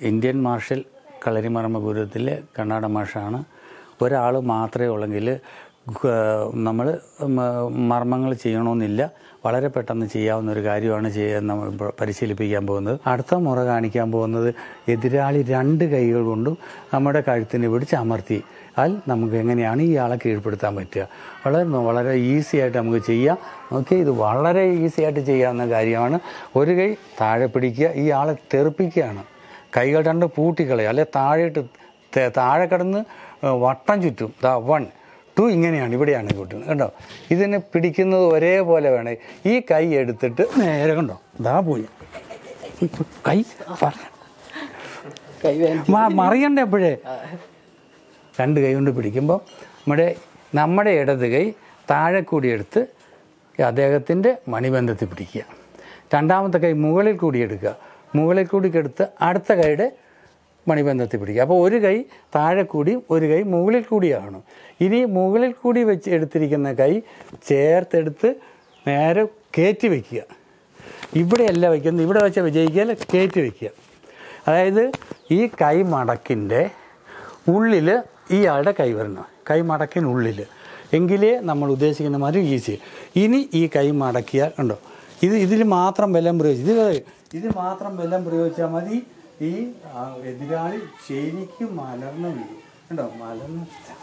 Indian marshal കളരിമർമ്മ ഗുരുത്തിലെ കണ്ണാട മാഷാണ് ഒരാൾ മാത്രമേ ഉള്ളെങ്കിൽ നമ്മൾ മർമ്മങ്ങൾ ചെയ്യണമെന്നില്ല വളരെ പെട്ടെന്ന് ചെയ്യാവുന്ന ഒരു കാര്യമാണ് ചെയ്യാൻ നമ്മൾ ഇപ്പോൾ പരിശീലിപ്പിക്കാൻ പോകുന്നത് അടുത്ത മുറ കാണിക്കാൻ പോകുന്നത് എതിരാളി രണ്ട് കൈകൾ കൊണ്ടും നമ്മുടെ കഴുത്തിന് പിടിച്ച് അമർത്തി ആൽ നമുക്ക് എങ്ങനെയാണ് ഈ ആളെ കീഴ്പ്പെടുത്താൻ പറ്റുക വളരെ വളരെ ഈസി ആയിട്ട് നമുക്ക് ചെയ്യാം ഓക്കെ ഇത് വളരെ ഈസി ആയിട്ട് ചെയ്യാവുന്ന കാര്യമാണ് ഒരു കൈ താഴെ പിടിക്കുക ഈ ആളെ തെറിപ്പിക്കുകയാണ് കൈകൾ രണ്ട് പൂട്ടിക്കളയുക അല്ലെ താഴെയിട്ട് തെ- താഴെ കിടന്ന് വട്ടം ചുറ്റും ദാ വൺ ടു ഇങ്ങനെയാണ് ഇവിടെയാണ് കൂട്ടുന്നത് കണ്ടോ ഇതിനെ പിടിക്കുന്നത് ഒരേപോലെ വേണം ഈ കൈ എടുത്തിട്ട് നേരെ കണ്ടോ ദാ പോയി കൈ പറ- കൈ വേദന മ- മറിയണ്ട എപ്പോഴേ രണ്ട് കൈ കൊണ്ട് പിടിക്കുമ്പോൾ നമ്മുടെ നമ്മുടെ ഇടത് കൈ താഴെ കൂടി എടുത്ത് അദ്ദേഹത്തിൻ്റെ മണിബന്ധത്തിൽ പിടിക്കുക രണ്ടാമത്തെ കൈ മുകളിൽ കൂടി എടുക്കുക മുകളിൽ കൂടി എടുത്ത് അടുത്ത കൈയുടെ മണിബന്ധത്തിൽ പിടിക്കുക അപ്പോൾ ഒരു കൈ താഴെ കൂടി ഒരു കൈ മുകളിൽ കൂടിയാണ് ഇനി മുകളിൽ കൂടി വെച്ച് എടുത്തിരിക്കുന്ന കൈ ചേർത്തെടുത്ത് നേരെ കയറ്റി വയ്ക്കുക ഇവിടെയല്ല വയ്ക്കുന്നത് ഇവിടെ വെച്ച് വിജയിക്കാൻ കയറ്റി വയ്ക്കുക അതായത് ഈ കൈ മടക്കിൻ്റെ ഉള്ളിൽ ഇയാളുടെ കൈ വരണം കൈ മടക്കിനുള്ളിൽ എങ്കിലേ നമ്മൾ ഉദ്ദേശിക്കുന്ന മാതിരി ഈസി ഇനി ഈ കൈ മടക്കിയാൽ ഉണ്ടോ ഇത് ഇതിൽ മാത്രം ബലം പ്രയോഗിച്ചു ഇത് ഇത് മാത്രം ബലം പ്രയോഗിച്ചാൽ മതി ഈ ആ, എതിരാളി ശരിക്കും മലർന്നു വീഴും കണ്ടോ മലർന്ന്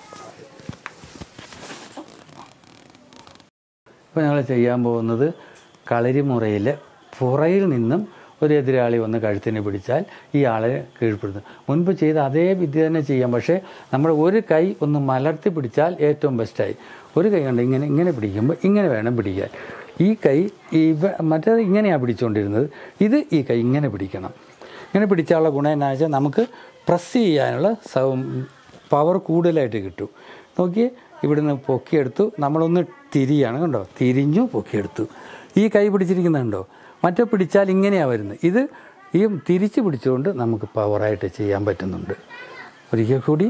ഇപ്പോൾ ഞങ്ങൾ ചെയ്യാൻ പോകുന്നത് കളരിമുറയിൽ പുറയിൽ നിന്നും ഒരു എതിരാളി വന്ന് കഴുത്തിനെ പിടിച്ചാൽ ഈ ആളെ കീഴ്പ്പെടുത്തും മുൻപ് ചെയ്ത അതേ വിദ്യ തന്നെ ചെയ്യാം പക്ഷേ നമ്മൾ ഒരു കൈ ഒന്ന് മലർത്തി പിടിച്ചാൽ ഏറ്റവും ബെസ്റ്റായി ഒരു കൈ കണ്ട് ഇങ്ങനെ ഇങ്ങനെ പിടിക്കുമ്പോൾ ഇങ്ങനെ വേണം പിടിക്കാൻ ഈ കൈ ഈ ഇവ- മറ്റേത് ഇങ്ങനെയാണ് പിടിച്ചുകൊണ്ടിരുന്നത് ഇത് ഈ കൈ ഇങ്ങനെ പിടിക്കണം ഇങ്ങനെ പിടിച്ചാലുള്ള ഗുണം എന്നാ വെച്ചാൽ നമുക്ക് പ്രസ് ചെയ്യാനുള്ള പവർ കൂടുതലായിട്ട് കിട്ടും നോക്കി ഇവിടുന്ന് പൊക്കിയെടുത്തു നമ്മളൊന്ന് തിരിയാണ് കണ്ടോ തിരിഞ്ഞു പൊക്കിയെടുത്തു ഈ കൈ പിടിച്ചിരിക്കുന്നുണ്ടോ മറ്റേ പിടിച്ചാൽ ഇങ്ങനെയാണ് വരുന്നത് ഇത് ഈ തിരിച്ച് പിടിച്ചുകൊണ്ട് നമുക്ക് പവറായിട്ട് ചെയ്യാൻ പറ്റുന്നുണ്ട് ഒരിക്കൽ കൂടി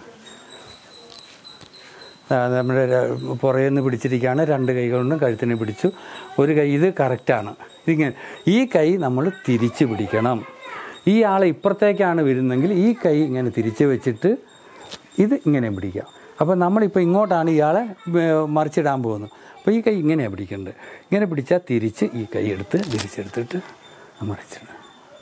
ആ, നമ്മുടെ ര- പുറകിൽ നിന്ന് പിടിച്ചിരിക്കുകയാണ് രണ്ട് കൈ കൊണ്ടും കഴുത്തിന് പിടിച്ചു ഒരു കൈ ഇത് കറക്റ്റാണ് ഇതിങ്ങനെ ഈ കൈ നമ്മൾ തിരിച്ച് പിടിക്കണം ഈ ആളെ ഇപ്പുറത്തേക്കാണ് വരുന്നെങ്കിൽ ഈ കൈ ഇങ്ങനെ തിരിച്ച് വെച്ചിട്ട് ഇത് ഇങ്ങനെ പിടിക്കാം അപ്പോൾ നമ്മളിപ്പോൾ ഇങ്ങോട്ടാണ് ഇയാളെ ഏർ, മറിച്ചിടാൻ പോകുന്നത് അപ്പോൾ ഈ കൈ ഇങ്ങനെയാണ് പിടിക്കേണ്ടത് ഇങ്ങനെ പിടിച്ചാൽ തിരിച്ച് ഈ കൈ എടുത്ത് തിരിച്ചെടുത്തിട്ട് മറിച്ചിടണം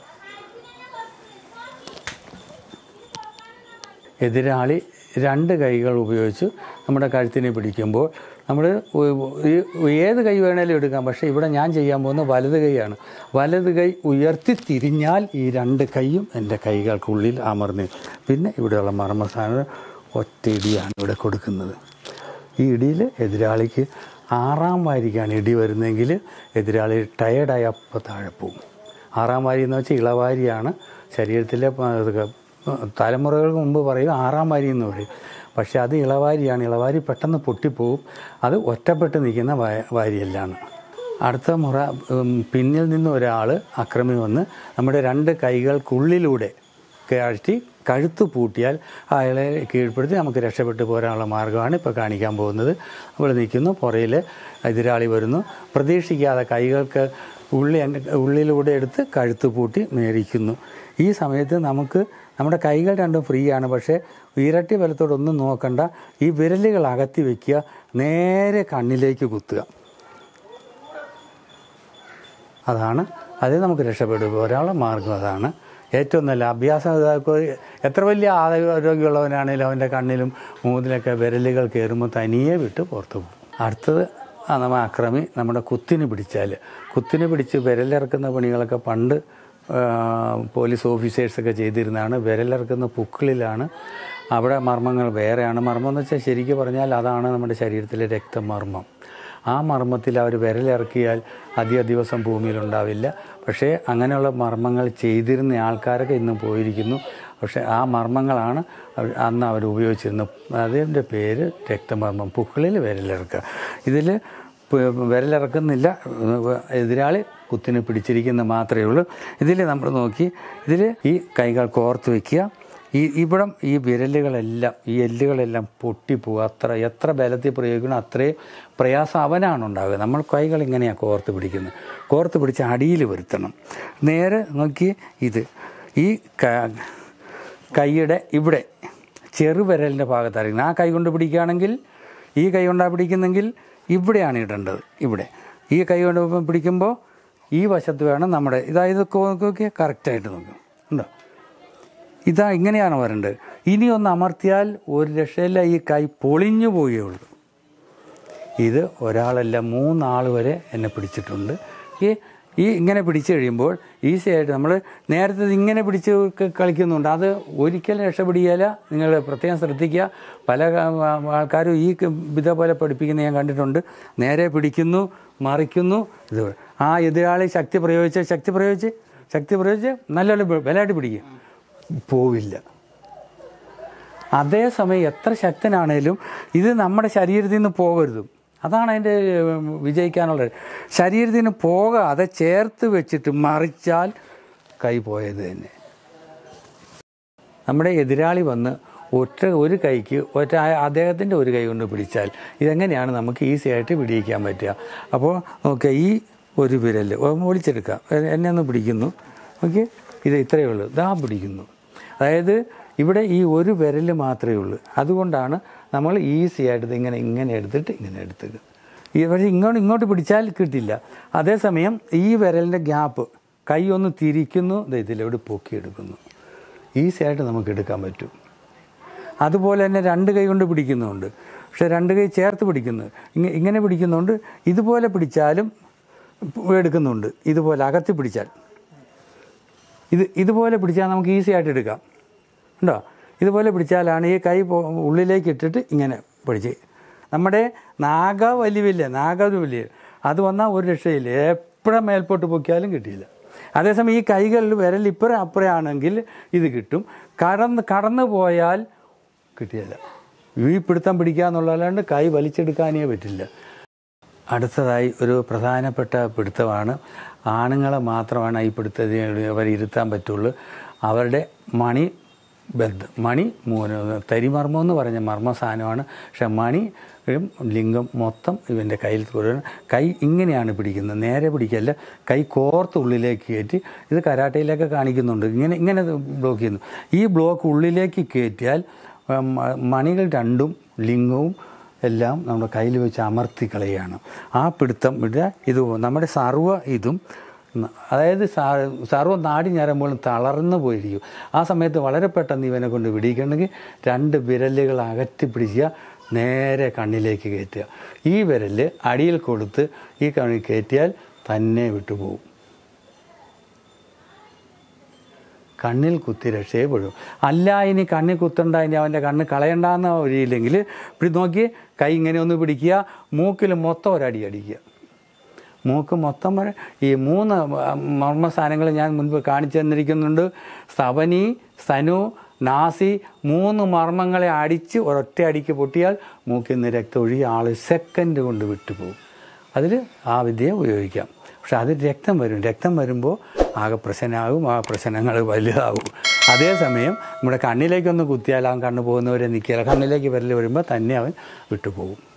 എതിരാളി രണ്ട് കൈകൾ ഉപയോഗിച്ച് നമ്മുടെ കഴുത്തിനെ പിടിക്കുമ്പോൾ നമ്മൾ ഏത് കൈ വേണേലും എടുക്കാം പക്ഷേ ഇവിടെ ഞാൻ ചെയ്യാൻ പോകുന്നത് വലത് കൈയാണ് വലത് കൈ ഉയർത്തി തിരിഞ്ഞാൽ ഈ രണ്ട് കൈയും എൻ്റെ കൈകൾക്കുള്ളിൽ അമർന്ന് പിന്നെ ഇവിടെയുള്ള മർമ്മസ്ഥാനം ഒറ്റ ഇടിയാണ് ഇവിടെ കൊടുക്കുന്നത് ഈ ഇടിയിൽ എതിരാളിക്ക് ആറാം വാരിക്കാണ് ഇടി വരുന്നതെങ്കിൽ എതിരാളി ടയേർഡായി അപ്പം താഴെ പോകും ആറാം വാരി എന്ന് വെച്ചാൽ ഇളവാരിയാണ് ശരീരത്തിലെ പ- ഇതൊക്കെ തലമുറകൾക്ക് മുമ്പ് പറയും ആറാം വാരി എന്ന് പറയും പക്ഷേ അത് ഇളവാരിയാണ് ഇളവാരി പെട്ടെന്ന് പൊട്ടിപ്പോവും അത് ഒറ്റപ്പെട്ട് നിൽക്കുന്ന വാ- വാരിയല്ലാണ് അടുത്ത മുറ ഉം, പിന്നിൽ നിന്ന് ഒരാൾ അക്രമി വന്ന് നമ്മുടെ രണ്ട് കൈകൾക്കുള്ളിലൂടെ കാഴ്ചി കഴുത്ത് പൂട്ടിയാൽ അയാളെ കീഴ്പ്പെടുത്തി നമുക്ക് രക്ഷപ്പെട്ടു പോരാനുള്ള മാർഗ്ഗമാണ് ഇപ്പോൾ കാണിക്കാൻ പോകുന്നത് നമ്മൾ നിൽക്കുന്നു പുറയിൽ എതിരാളി വരുന്നു പ്രതീക്ഷിക്കാതെ കൈകൾക്ക് ഉള്ളി ഉള്ളിലൂടെ എടുത്ത് കഴുത്ത് പൂട്ടി മേടിക്കുന്നു ഈ സമയത്ത് നമുക്ക് നമ്മുടെ കൈകൾ രണ്ടും ഫ്രീ ആണ് പക്ഷേ ഇരട്ടി ബലത്തോടൊന്നും നോക്കണ്ട ഈ വിരലുകൾ അകത്തി വയ്ക്കുക നേരെ കണ്ണിലേക്ക് കുത്തുക അതാണ് അതിൽ നമുക്ക് രക്ഷപ്പെട്ടു ഒരാളുടെ മാർഗം അതാണ് ഏറ്റവും നല്ല അഭ്യാസം ഇതാക്കുക എത്ര വലിയ ആരോഗ്യമുള്ളവനാണെങ്കിലും അവൻ്റെ കണ്ണിലും മൂന്നിലൊക്കെ വിരലുകൾ കയറുമ്പോൾ തനിയെ വിട്ട് പുറത്തു പോകും അടുത്തത് ആ നമ്മ അക്രമി നമ്മുടെ കുത്തിന് പിടിച്ചാൽ കുത്തിന് പിടിച്ച് വിരലിറക്കുന്ന പണികളൊക്കെ പണ്ട് ആ, പോലീസ് ഓഫീസേഴ്സൊക്കെ ചെയ്തിരുന്നതാണ് വിരലിറക്കുന്ന പുക്കിളിലാണ് അവിടെ മർമ്മങ്ങൾ വേറെയാണ് മർമ്മം എന്ന് വെച്ചാൽ ശരിക്കും പറഞ്ഞാൽ അതാണ് നമ്മുടെ ശരീരത്തിലെ രക്തമർമ്മം ആ മർമ്മത്തിൽ അവർ വിരലിറക്കിയാൽ അധിക ദിവസം ഭൂമിയിലുണ്ടാവില്ല പക്ഷേ അങ്ങനെയുള്ള മർമ്മങ്ങൾ ചെയ്തിരുന്ന ആൾക്കാരൊക്കെ ഇന്ന് പോയിരിക്കുന്നു പക്ഷേ ആ മർമ്മങ്ങളാണ് അവർ അന്ന് അവർ ഉപയോഗിച്ചിരുന്നത് അതിൻ്റെ പേര് രക്തമർമ്മം പുക്കിളിൽ വിരലിറക്കുക ഇതിൽ വിരലിറക്കുന്നില്ല എതിരാളി കുത്തിന് പിടിച്ചിരിക്കുന്ന മാത്രമേ ഉള്ളൂ ഇതിൽ നമ്മൾ നോക്കി ഇതിൽ ഈ കൈകൾ കോർത്ത് വയ്ക്കുക ഈ ഇവിടം ഈ വിരലുകളെല്ലാം ഈ എല്ലുകളെല്ലാം പൊട്ടിപ്പോവുക അത്ര എത്ര ബലത്തിൽ പ്രയോഗിക്കണം അത്രയും പ്രയാസം അവനാണ് ഉണ്ടാകുക നമ്മൾ കൈകൾ ഇങ്ങനെയാണ് കോർത്ത് പിടിക്കുന്നത് കോർത്ത് പിടിച്ച് അടിയിൽ വരുത്തണം നേരെ നോക്കി ഇത് ഈ ക- കൈയുടെ ഇവിടെ ചെറുവിരലിൻ്റെ ഭാഗത്തായിരിക്കണം ആ കൈ കൊണ്ട് പിടിക്കുകയാണെങ്കിൽ ഈ കൈ കൊണ്ടാണ് പിടിക്കുന്നെങ്കിൽ ഇവിടെയാണ് ഇടേണ്ടത് ഇവിടെ ഈ കൈ കൊണ്ട് ഇപ്പം പിടിക്കുമ്പോൾ ഈ വശത്ത് വേണം നമ്മുടെ ഇതായത് നോക്കിയാൽ കറക്റ്റായിട്ട് നോക്കും ഉണ്ടോ ഇതാ ഇങ്ങനെയാണ് വരേണ്ടത് ഇനി ഒന്ന് അമർത്തിയാൽ ഒരു രക്ഷയില്ല ഈ കൈ പൊളിഞ്ഞു പോവുകയുള്ളൂ ഇത് ഒരാളല്ല മൂന്നാൾ വരെ എന്നെ പിടിച്ചിട്ടുണ്ട് ഈ ഈ ഇങ്ങനെ പിടിച്ചു കഴിയുമ്പോൾ ഈസി ആയിട്ട് നമ്മൾ നേരത്തെ ഇത് ഇങ്ങനെ പിടിച്ച് ക- കളിക്കുന്നുണ്ട് അത് ഒരിക്കലും രക്ഷപ്പെടിയല്ല നിങ്ങൾ പ്രത്യേകം ശ്രദ്ധിക്കുക പല ക- ആൾക്കാരും ഈ ക- ഇതേപോലെ പഠിപ്പിക്കുന്ന ഞാൻ കണ്ടിട്ടുണ്ട് നേരെ പിടിക്കുന്നു മറിക്കുന്നു ഇത് ആ എതിരാളി ശക്തി പ്രയോഗിച്ച് ശക്തി പ്രയോഗിച്ച് ശക്തി പ്രയോഗിച്ച് നല്ലൊരു ബലമായിട്ട് പിടിക്കുക പോവില്ല അതേസമയം എത്ര ശക്തനാണേലും ഇത് നമ്മുടെ ശരീരത്തിൽ നിന്ന് പോകരുത് അതാണ് അതിൻ്റെ ഉം, വിജയിക്കാനുള്ളത് ശരീരത്തിൽ നിന്ന് പോകാതെ ചേർത്ത് വെച്ചിട്ട് മറിച്ചാൽ കൈ പോയത് തന്നെ നമ്മുടെ എതിരാളി വന്ന് ഒറ്റ ഒരു കൈക്ക് ഒറ്റ അദ്ദേഹത്തിൻ്റെ ഒരു കൈ കൊണ്ട് പിടിച്ചാൽ ഇതെങ്ങനെയാണ് നമുക്ക് ഈസി ആയിട്ട് പിടിയിക്കാൻ പറ്റുക അപ്പോൾ ഓക്കെ ഈ ഒരു വിരൽ ഒളിച്ചെടുക്കാം എ- എന്നെ ഒന്ന് പിടിക്കുന്നു ഓക്കെ ഇത് ഇത്രയേ ഉള്ളൂ ദാ പിടിക്കുന്നു അതായത് ഇവിടെ ഈ ഒരു വിരൽ മാത്രമേ ഉള്ളൂ അതുകൊണ്ടാണ് നമ്മൾ ഈസി ആയിട്ട് ഇത് ഇങ്ങനെ ഇങ്ങനെ എടുത്തിട്ട് ഇങ്ങനെ എടുത്തത് ഈ പക്ഷേ ഇങ്ങോട്ട് ഇങ്ങോട്ട് പിടിച്ചാൽ കിട്ടില്ല അതേസമയം ഈ വിരലിൻ്റെ ഗ്യാപ്പ് കൈ ഒന്ന് തിരിക്കുന്നു ദേ ഇതിലൂടെ പൊക്കിയെടുക്കുന്നു ഈസി ആയിട്ട് നമുക്ക് എടുക്കാൻ പറ്റും അതുപോലെ തന്നെ രണ്ട് കൈ കൊണ്ട് പിടിക്കുന്നുണ്ട് പക്ഷെ രണ്ട് കൈ ചേർത്ത് പിടിക്കുന്നു ഇങ്ങ ഇങ്ങനെ പിടിക്കുന്നുണ്ട് ഇതുപോലെ പിടിച്ചാലും എടുക്കുന്നുണ്ട് ഇതുപോലെ അകത്തി പിടിച്ചാൽ ഇത് ഇതുപോലെ പിടിച്ചാൽ നമുക്ക് ഈസി ആയിട്ട് എടുക്കാം ഉണ്ടോ ഇതുപോലെ പിടിച്ചാലാണ് ഈ കൈ പോ- ഉള്ളിലേക്ക് ഇട്ടിട്ട് ഇങ്ങനെ പിടിച്ച് നമ്മുടെ നാഗ വലിവില്ല നാഗ വലിയ അത് വന്നാൽ ഒരു രക്ഷയില്ല എപ്പോഴും മേൽപോട്ട് പൊക്കിയാലും കിട്ടിയില്ല അതേസമയം ഈ കൈകളിൽ വിരൽ ഇപ്പുറം അപ്പുറയാണെങ്കിൽ ഇത് കിട്ടും കടന്ന് കടന്നു പോയാൽ കിട്ടിയില്ല ഈ പിടുത്തം പിടിക്കുക എന്നുള്ളതല്ലാണ്ട് കൈ വലിച്ചെടുക്കാനേ പറ്റില്ല അടുത്തതായി ഒരു പ്രധാനപ്പെട്ട പിടുത്തമാണ് ആണുങ്ങളെ മാത്രമാണ് ഈ പിടുത്തത്തിൽ അവർ ഇരുത്താൻ പറ്റുള്ളൂ അവരുടെ മണി ബന്ധം മണി മൂന്ന് തരിമർമ്മം എന്ന് പറഞ്ഞ മർമ്മ സാധനമാണ് പക്ഷെ മണിയും ലിംഗം മൊത്തം ഇവൻ്റെ കയ്യിൽ കൊടുക്കണം കൈ ഇങ്ങനെയാണ് പിടിക്കുന്നത് നേരെ പിടിക്കല്ല കൈ കോർത്ത് ഉള്ളിലേക്ക് കയറ്റി ഇത് കരാട്ടയിലൊക്കെ കാണിക്കുന്നുണ്ട് ഇങ്ങനെ ഇങ്ങനെ ബ്ലോക്ക് ചെയ്യുന്നു ഈ ബ്ലോക്ക് ഉള്ളിലേക്ക് കയറ്റിയാൽ ഉം, മണികൾ രണ്ടും ലിംഗവും എല്ലാം നമ്മുടെ കയ്യിൽ വെച്ച് അമർത്തി കളയുകയാണ് ആ പിടുത്തം ഇവിടെ ഇത് നമ്മുടെ സർവ്വ ഇതും ന- അതായത് സാ- സർവ്വ നാടി ഞരമ്പോഴും തളർന്നു പോയിരിക്കും ആ സമയത്ത് വളരെ പെട്ടെന്ന് ഇവനെ കൊണ്ട് പിടിക്കണമെങ്കിൽ രണ്ട് വിരലുകൾ അകറ്റി പിടിക്കുക നേരെ കണ്ണിലേക്ക് കയറ്റുക ഈ വിരൽ അടിയിൽ കൊടുത്ത് ഈ കണ്ണിൽ കയറ്റിയാൽ തന്നെ വിട്ടുപോകും കണ്ണിൽ കുത്തി രക്ഷയപ്പെടും അല്ല ഇനി കണ്ണിൽ കുത്തണ്ട ഇനി അവൻ്റെ കണ്ണ് കളയണ്ടെന്ന വഴിയില്ലെങ്കിൽ ഇവിടെ നോക്കി കൈ ഇങ്ങനെ ഒന്ന് പിടിക്കുക മൂക്കിൽ മൊത്തം ഒരടി അടിക്കുക മൂക്ക് മൊത്തം വരെ ഈ മൂന്ന് മർമ്മ സാധനങ്ങൾ ഞാൻ മുൻപ് കാണിച്ചു തന്നിരിക്കുന്നുണ്ട് സ്തവനി സ്തനു നാസി മൂന്ന് മർമ്മങ്ങളെ അടിച്ച് ഒരൊറ്റ അടിക്ക് പൊട്ടിയാൽ മൂക്കിൽ നിന്ന് രക്തം ഒഴുകി ആൾ സെക്കൻഡ് കൊണ്ട് വിട്ടുപോകും അതിൽ ആ വിദ്യ ഉപയോഗിക്കാം പക്ഷെ അത് രക്തം വരും രക്തം വരുമ്പോൾ ആകെ പ്രശ്നമാകും ആ പ്രശ്നങ്ങൾ വലുതാകും അതേസമയം നമ്മുടെ കണ്ണിലേക്കൊന്ന് കുത്തിയാൽ അവൻ കണ്ണ് പോകുന്നവരെ നിൽക്കില്ല കണ്ണിലേക്ക് വിരൽ വരുമ്പോൾ തന്നെ അവൻ വിട്ടുപോകും